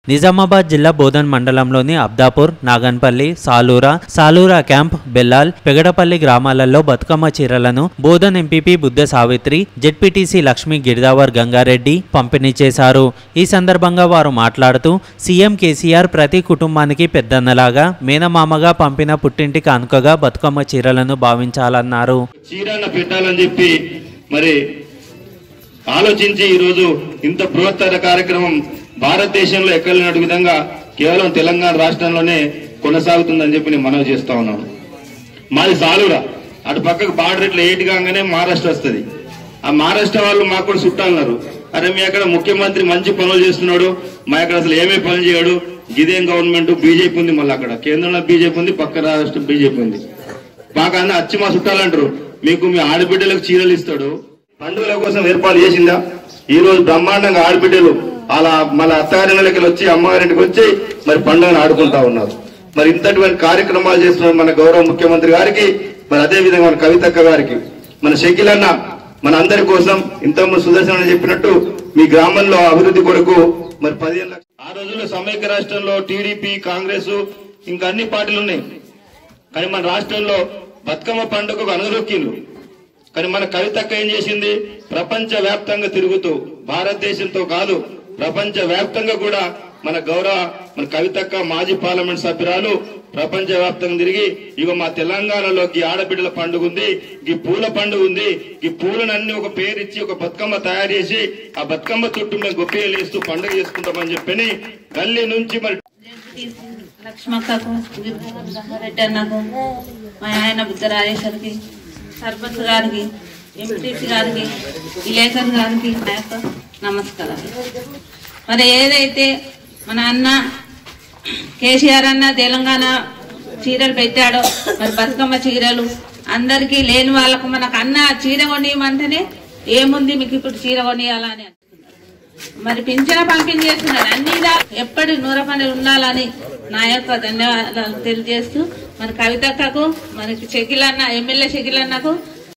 నిజామాబాద్ జిల్లా బోధన్ మండలంలోని అబ్దాపూర్ నాగన్పల్లి సాలూరా సాలూరా క్యాంప్ బెల్లాల్ పెగడపల్లి గ్రామాలలో బతుకమ్మ చీరలను బోధన్ ఎంపీపీ బుద్ధ సావిత్రి జెడ్పీటీసీ లక్ష్మీ గిరిదావర్ గంగారెడ్డి పంపిణీ చేశారు ఈ సందర్భంగా వారు మాట్లాడుతూ సీఎం కేసీఆర్ ప్రతి కుటుంబానికి పెద్దన్నలాగా మేనమామగా పంపిన పుట్టింటి కానుకగా బతుకమ్మ చీరలను భావించాలన్నారు చీరన్న పెట్టాలని చెప్పి మరి ఆలోచించి ఈరోజు ఇంత బృహత్తర కార్యక్రమం భారతదేశంలో ఎక్కడ లేనట్టు విధంగా కేవలం తెలంగాణ రాష్ట్రంలోనే కొనసాగుతుందని చెప్పి నేను మనవి చేస్తా ఉన్నాను మాది సాలురా అటు పక్కకు బార్డర్ ఇట్లా ఎయిట్ కాగానే మహారాష్ట్ర వస్తుంది ఆ మహారాష్ట్ర వాళ్ళు మాకు కూడా చుట్టాలన్నారు అరే మీ అక్కడ ముఖ్యమంత్రి మంచి పనులు చేస్తున్నాడు మా అక్కడ అసలు ఏమీ పనులు చేయడు ఇదేం గవర్నమెంట్ బీజేపీ ఉంది మళ్ళీ అక్కడ కేంద్రంలో బీజేపీ ఉంది పక్క రాష్ట్రం బీజేపీ ఉంది మాకు అన్న అచ్చి మా చుట్టాలంటారు మీకు మీ ఆడబిడ్డలకు చీరలు ఇస్తాడు పండుగల కోసం ఏర్పాటు చేసిందా ఈ రోజు బ్రహ్మాండంగా ఆడబిడ్డలు అలా మన అత్తగారింటికి వచ్చి అమ్మగారింటికి వచ్చి మరి పండుగను ఆడుకుంటా ఉన్నారు మరి ఇంతటువంటి కార్యక్రమాలు చేస్తున్న మన గౌరవ ముఖ్యమంత్రి గారికి మరి అదే విధంగా మన కవితక్క గారికి మన షకీల్ అన్న మన అందరి కోసం ఇంతకుముందు సుదర్శన్ అన్న చెప్పినట్టు మీ గ్రామంలో అభివృద్ధి కొరకు మరి పదిహేను లక్షలు ఆ రోజుల్లో సమైక్య రాష్ట్రంలో టీడీపీ కాంగ్రెస్ ఇంకా అన్ని పార్టీలు ఉన్నాయి కానీ మన రాష్ట్రంలో బతుకమ్మ పండుగకు అనురొక్కిండ్రు కానీ మన కవితక్క ఏం చేసింది ప్రపంచ వ్యాప్తంగా తిరుగుతూ భారతదేశంతో కాదు ప్రపంచ వ్యాప్తంగా కూడా మన గౌరవ మన కవితక్క మాజీ పార్లమెంట్ సభ్యురాలు ప్రపంచ వ్యాప్తంగా తిరిగి ఇగో మా తెలంగాణలో ఈ ఆడబిడ్డల పండుగ ఉంది ఈ పూల పండుగ ఉంది ఈ పూలనన్ని ఒక పేరిచ్చి ఒక బతుకమ్మ తయారు చేసి ఆ బతుకమ్మ చుట్టూ మేము గొప్పలు వేస్తూ పండుగ చేసుకుంటామని చెప్పని గల్లీ నుంచి మరి లక్ష్మక్కకు రెడ్డి అన్నకు మా ఆయన బుద్ధ రాజేశ్వరికి సర్పంచ్ గారికి ఎంపీటీసీ గారికి విలేకర్ గారికి నా యొక్క నమస్కారాలు మరి ఏదైతే మన అన్న కేసీఆర్ అన్న తెలంగాణ చీరలు పెట్టాడో మరి బతుకమ్మ చీరలు అందరికీ లేని వాళ్ళకు మనకు అన్న చీర కొనియమంటేనే ఏముంది మీకు ఇప్పుడు చీర కొనియాలని మరి పింఛన పంపిణీ చేస్తున్నారు అన్ని దా- ఎప్పటి నూర పని ఉండాలని నా యొక్క ధన్యవాదాలు తెలియజేస్తూ మరి కవితక్కకు మనకి షకిలన్న ఎమ్మెల్యే షకిలన్నకు